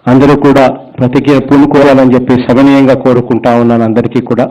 అందరూ కూడా ప్రతిజ్ఞ పూనుకోవాలని చెప్పి సవినయంగా కోరుకుంటా ఉన్నాను అందరికీ కూడా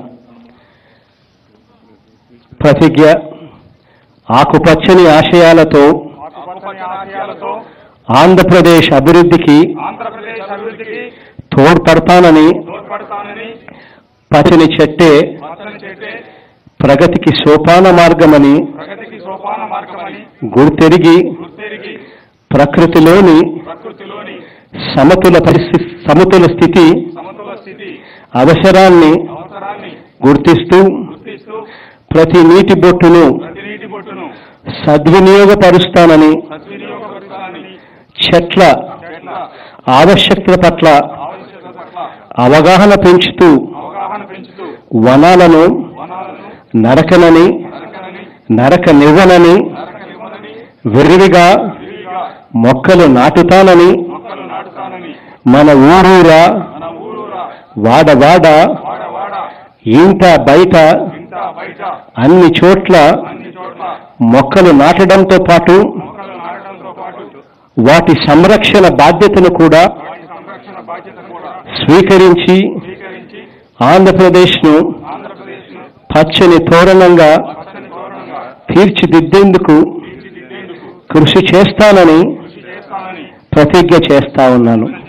ప్రతిజ్ఞ ఆకుపచ్చని ఆశయాలతో ఆకుపచ్చని ఆశయాలతో ఆంధ్రప్రదేశ్ అభివృద్ధికి ఆంధ్రప్రదేశ్ అభివృద్ధికి తోడ్పడతానని తోడ్పడతానని పచ్చని చెట్టే పచ్చని చెట్టే ప్రగతికి సోపాన మార్గమని ప్రగతికి సోపాన మార్గమని గుర్తెరిగి గుర్తెరిగి ప్రకృతిలోని ప్రకృతిలోని సమతుల పరిస్థితి సమతుల స్థితి సమతుల స్థితి అవసరాన్ని అవసరాన్ని గుర్తిస్తూ గుర్తిస్తూ ప్రతి నీటి బొట్టును ప్రతి నీటి బొట్టును సద్వినియోగపరుస్తానని సద్వినియోగపరచాలని చెట్ల చెట్ల ఆవశ్యకత పట్ల ఆవశ్యకత పట్ల అవగాహన పెంచుతూ అవగాహన పెంచుతూ వనాలను వనాలను నరకనని నరకనని నరక నివ్వనని నరకనివ్వనని విరివిగా విరివిగా మొక్కలు నాటుతానని మొక్కలు నాటుతానని మన ఊరూరా మన ఊరూరా వాడవాడ వాడ వాడ ఇంట బయట ఇంత బయట అన్ని చోట్ల అన్ని చోట్ల మొక్కలు నాటడంతో పాటు మొక్కలు నాటడంతో పాటు వాటి సంరక్షణ బాధ్యతను కూడా వాటి సంరక్షణ బాధ్యత కూడా స్వీకరించి స్వీకరించి ఆంధ్రప్రదేశ్ను ఆంధ్రప్రదేశ్ను పచ్చని తోరణంగా పచ్చని తోరణంగా తీర్చిదిద్దేందుకు తీర్చిదిద్దేందుకు కృషి చేస్తానని కృషి చేస్తానని ప్రతిజ్ఞ చేస్తా ఉన్నాను